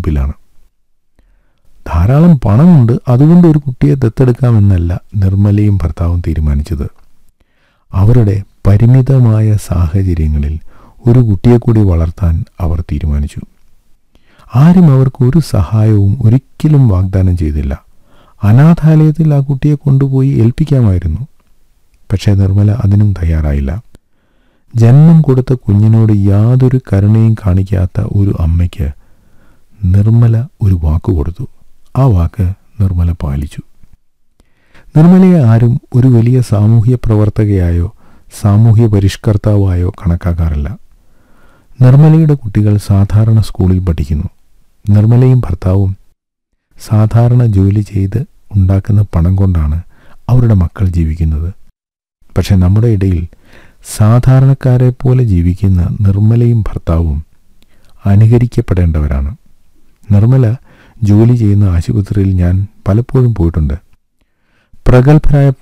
മുമ്പിലാണ് ധാരാളം പണമുണ്ട് അതുകൊണ്ട് ഒരു കുട്ടിയെ ദത്തെടുക്കാമെന്നല്ല നിർമ്മലയും ഭർത്താവും തീരുമാനിച്ചത് അവരുടെ പരിമിതമായ സാഹചര്യങ്ങളിൽ ഒരു കുട്ടിയെ കൂടി വളർത്താൻ അവർ തീരുമാനിച്ചു ആരും അവർക്ക് ഒരു സഹായവും ഒരിക്കലും വാഗ്ദാനം ചെയ്തില്ല അനാഥാലയത്തിൽ ആ കുട്ടിയെ കൊണ്ടുപോയി ഏൽപ്പിക്കാമായിരുന്നു പക്ഷേ നിർമ്മല അതിനും തയ്യാറായില്ല ജന്മം കൊടുത്ത കുഞ്ഞിനോട് യാതൊരു കരുണയും കാണിക്കാത്ത ഒരു അമ്മയ്ക്ക് നിർമ്മല ഒരു വാക്ക് കൊടുത്തു ആ വാക്ക് നിർമ്മല പാലിച്ചു നിർമ്മലയെ ആരും ഒരു വലിയ സാമൂഹ്യ പ്രവർത്തകയായോ സാമൂഹ്യ പരിഷ്കർത്താവായോ കണക്കാക്കാറില്ല നിർമ്മലയുടെ കുട്ടികൾ സാധാരണ സ്കൂളിൽ പഠിക്കുന്നു നിർമ്മലയും ഭർത്താവും സാധാരണ ജോലി ചെയ്ത് ഉണ്ടാക്കുന്ന പണം കൊണ്ടാണ് അവരുടെ മക്കൾ ജീവിക്കുന്നത് പക്ഷെ നമ്മുടെ ഇടയിൽ സാധാരണക്കാരെ പോലെ ജീവിക്കുന്ന നിർമ്മലയും ഭർത്താവും അനുകരിക്കപ്പെടേണ്ടവരാണ് നിർമ്മല ജോലി ചെയ്യുന്ന ആശുപത്രിയിൽ ഞാൻ പലപ്പോഴും പോയിട്ടുണ്ട് പ്രഗത്ഭരായ